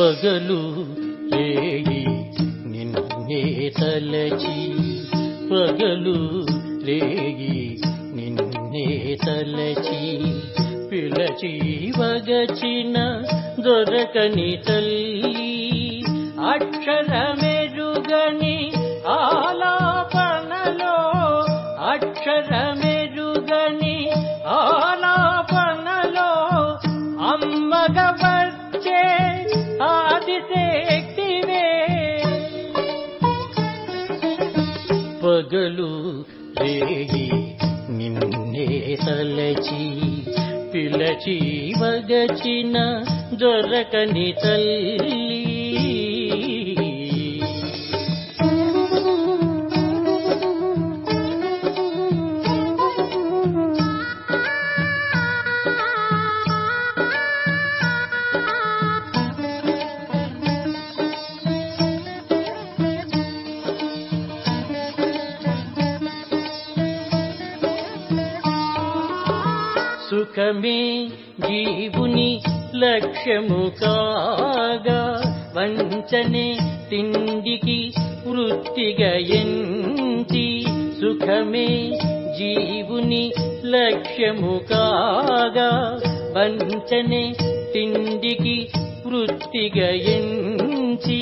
పగలు రేయి నిన్నే తలచి పగలు రేయి నిన్నే తలచి పిలచి వగచిన దొరకని తల్లి అక్షరమెరుగని ఆలాపనలో అక్షరమెరుగని ఆలాపనలో అమ్మగ వచ్చే ఆదిశక్తివే పగలు రేగి నిన్నే తలచి పిలచి వగచిన దొరకని తల్లి సుఖమే జీవుని లక్ష్యము కాగా వంచనే తిండికి వృత్తిగా ఎంచి సుఖమే జీవుని లక్ష్యము కాగా వంచనే తిండికి వృత్తిగా ఎంచి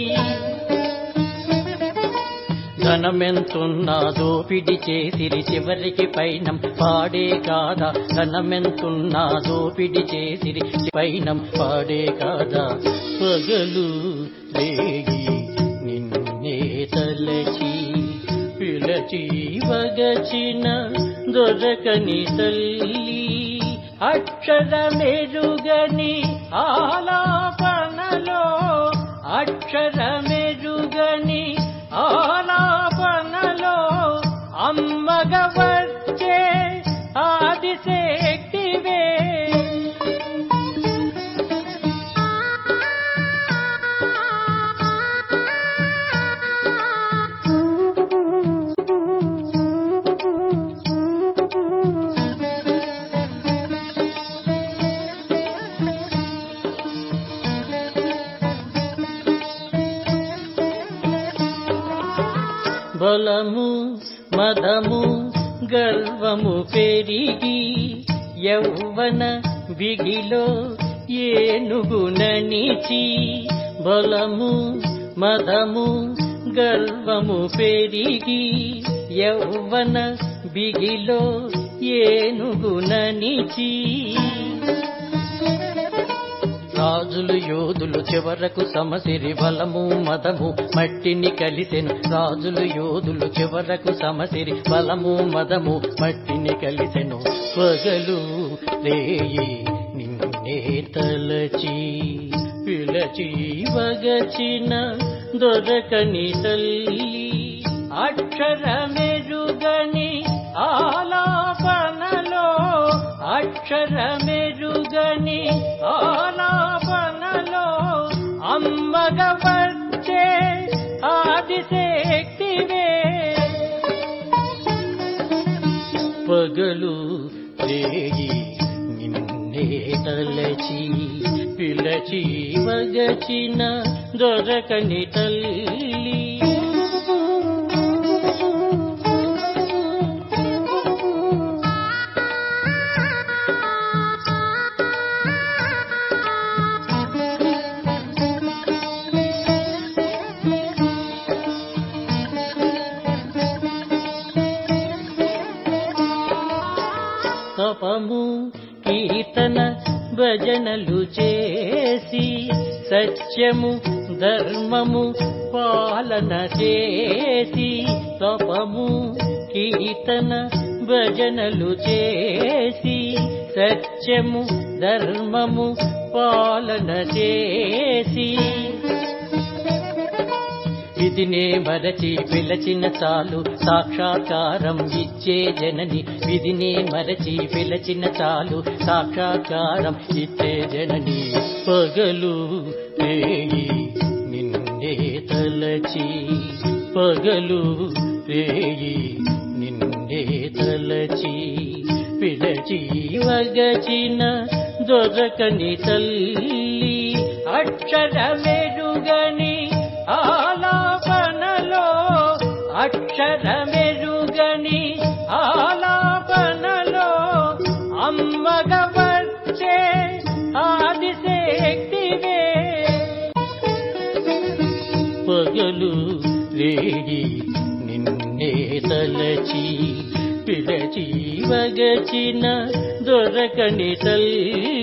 ధనమెంతున్నా దోపిడి చేసిరి చివరికి పైనం పాడే కాదా ధనమెంతున్నా దోపిడి చేసిరి పైనం పాడే కాదా పగలు రేగి నిన్నే తలచి పిలచి వగచిన దొరకని తల్లి అక్షరమెరుగని ఆలాపనలో అక్షరమెరుగని ఆలాపనలో అమ్మగ వచ్చే ఆదిశక్తివే బలము మదము గర్వము పెరిగి యౌవన బిగిలో ఏనుగుననిచి బలము మదము గర్వము పెరిగి యౌవన బిగిలో ఏనుగుననిచి రాజులు యోధులు చివరకు సమసిరి బలము మదము మట్టిని కలిసెను రాజులు యోధులు చివరకు సమసిరి బలము మదము మట్టిని కలిసెను పగలు రేయి నిన్నే తలచి పిలచి వగచిన దొరకని తల్లి అక్షరమెరుగని ఆలాపనలో అక్షరమెరుగని ఆలాపనలో అమ్మగ వచ్చే ఆదిశక్తివే పగలు రేగి నిన్నే తలచి పిలచి వగచిన దొరకని తల్లి తపము కీర్తన భజనలు చేసి సత్యము ధర్మము పాలన చేసి తపము కీర్తన భజనలు చేసి సత్యము ధర్మము పాలన చేసి విధినే మరచి పిలచిన చాలు సాక్షాత్కారం ఇచ్చే జనని విధినే మరచి పిలచిన చాలు సాక్షాత్కారం ఇచ్చే జనని పగలు రేయి నిన్నే తలచి పగలు రేయి నిన్నే తలచి పిలచి వగచిన దొరకని తల్లి అక్షరమేడు అక్షరమెరుగని ఆలాపనలో అమ్మగ వచ్చే ఆదిశక్తివే పగలు రేగి నిన్నే తలచి పిలచి వగచిన దొరకని తల్లి